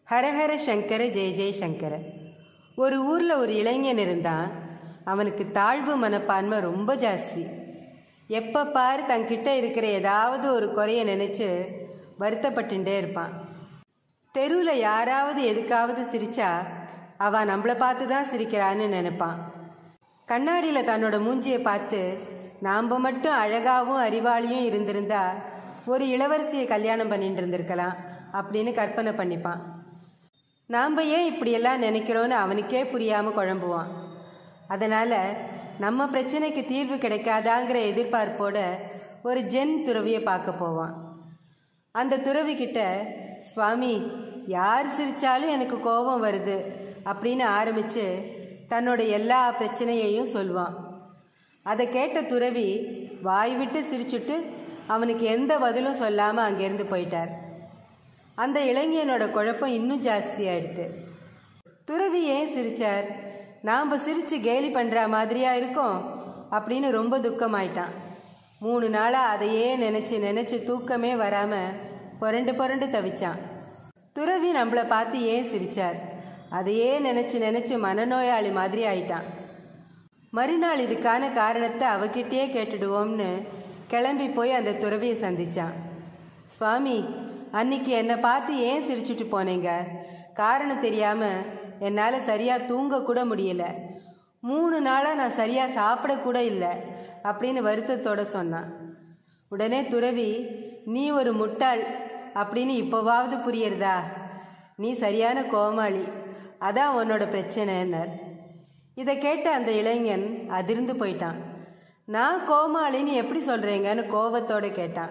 ஹரஹர சங்கர ஜெய ஜெய சங்கர ஒரு ஊரில் ஒரு இளைஞன் இருந்தான் அவனுக்கு தாழ்வு மனப்பான்மை ரொம்ப ஜாஸ்தி எப்போ பாரு தன்கிட்ட இருக்கிற ஏதாவது ஒரு குறைய நினச்சி வருத்தப்பட்டுட்டே இருப்பான் தெருவில் யாராவது எதுக்காவது சிரிச்சா அவன் நம்மளை பார்த்து தான் சிரிக்கிறான்னு நினைப்பான் கண்ணாடியில் தன்னோட மூஞ்சியை பார்த்து நாம் மட்டும் அழகாவும் அறிவாளியும் இருந்திருந்தா ஒரு இளவரசியை கல்யாணம் பண்ணிட்டு இருந்திருக்கலாம் அப்படின்னு கற்பனை பண்ணிப்பான் நாம் ஏன் இப்படியெல்லாம் நினைக்கிறோன்னு அவனுக்கே புரியாமல் குழம்புவான் அதனால் நம்ம பிரச்சனைக்கு தீர்வு கிடைக்காதாங்கிற எதிர்பார்ப்போட ஒரு ஜென் துறவியை பார்க்க போவான் அந்த துறவி கிட்ட சுவாமி யார் சிரிச்சாலும் எனக்கு கோபம் வருது அப்படின்னு ஆரம்பித்து தன்னோட எல்லா பிரச்சனையையும் சொல்லுவான் அதை கேட்ட துறவி வாய் விட்டு சிரிச்சுட்டு அவனுக்கு எந்த பதிலும் சொல்லாமல் அங்கேருந்து போயிட்டார் அந்த இளைஞனோட குழப்பம் இன்னும் ஜாஸ்தியாயிடுது துறவி ஏன் சிரிச்சார் நாம் சிரித்து கேலி பண்ணுற மாதிரியா இருக்கோம் அப்படின்னு ரொம்ப துக்கமாயிட்டான் மூணு நாளாக அதையே நினச்சி நினச்சி தூக்கமே வராமல் புரண்டு புரண்டு தவிச்சான் துறவி நம்மளை பார்த்து ஏன் சிரிச்சார் அதையே நினச்சி நினச்சி மனநோயாளி மாதிரி ஆயிட்டான் மறுநாள் இதுக்கான காரணத்தை அவகிட்டயே கேட்டுடுவோம்னு கிளம்பி போய் அந்த துறவியை சந்திச்சான் சுவாமி அன்னைக்கு என்னை பார்த்து ஏன் சிரிச்சுட்டு போனீங்க காரணம் தெரியாமல் என்னால் சரியாக தூங்க கூட முடியல மூணு நாளாக நான் சரியாக சாப்பிடக்கூட இல்லை அப்படின்னு வருத்தத்தோட சொன்னான் உடனே துறவி நீ ஒரு முட்டாள் அப்படின்னு இப்போவாவது புரியறதா நீ சரியான கோமாளி அதான் உன்னோட பிரச்சனைன்னர் இதை கேட்ட அந்த இளைஞன் அதிர்ந்து போயிட்டான் நான் கோமாளின்னு எப்படி சொல்கிறீங்கன்னு கோபத்தோடு கேட்டான்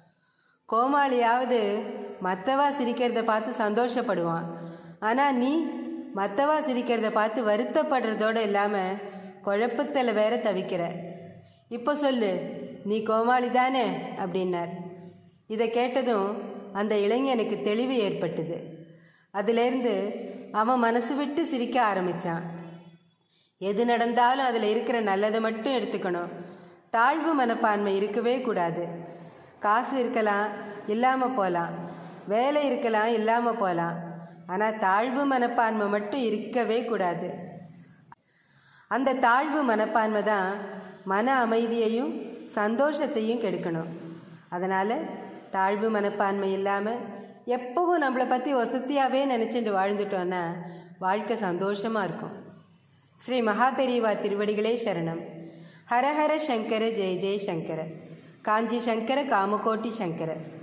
கோமாளியாவது மற்றவா சிரிக்கிறத பார்த்து சந்தோஷப்படுவான் ஆனால் நீ மற்றவா சிரிக்கிறத பார்த்து வருத்தப்படுறதோடு இல்லாமல் குழப்பத்தில் வேற தவிக்கிற இப்போ சொல்லு நீ கோமாளி தானே அப்படின்னார் இதை கேட்டதும் அந்த இளைஞனுக்கு தெளிவு ஏற்பட்டது அதிலேருந்து அவன் மனசு விட்டு சிரிக்க ஆரம்பித்தான் எது நடந்தாலும் அதில் இருக்கிற நல்லதை மட்டும் எடுத்துக்கணும் தாழ்வு மனப்பான்மை இருக்கவே கூடாது காசு இருக்கலாம் இல்லாமல் போகலாம் வேலை இருக்கலாம் இல்லாமல் போகலாம் ஆனால் தாழ்வு மனப்பான்மை மட்டும் இருக்கவே கூடாது அந்த தாழ்வு மனப்பான்மை தான் மன அமைதியையும் சந்தோஷத்தையும் கெடுக்கணும் அதனால் தாழ்வு மனப்பான்மை இல்லாமல் எப்பவும் நம்மளை பற்றி வசதியாகவே நினச்சிட்டு வாழ்ந்துட்டோன்னா வாழ்க்கை சந்தோஷமாக இருக்கும் ஸ்ரீ மகாபெரிவா திருவடிகளே சரணம் ஹரஹர சங்கர ஜெய ஜெய சங்கர காஞ்சி சங்கர காமகோட்டி சங்கர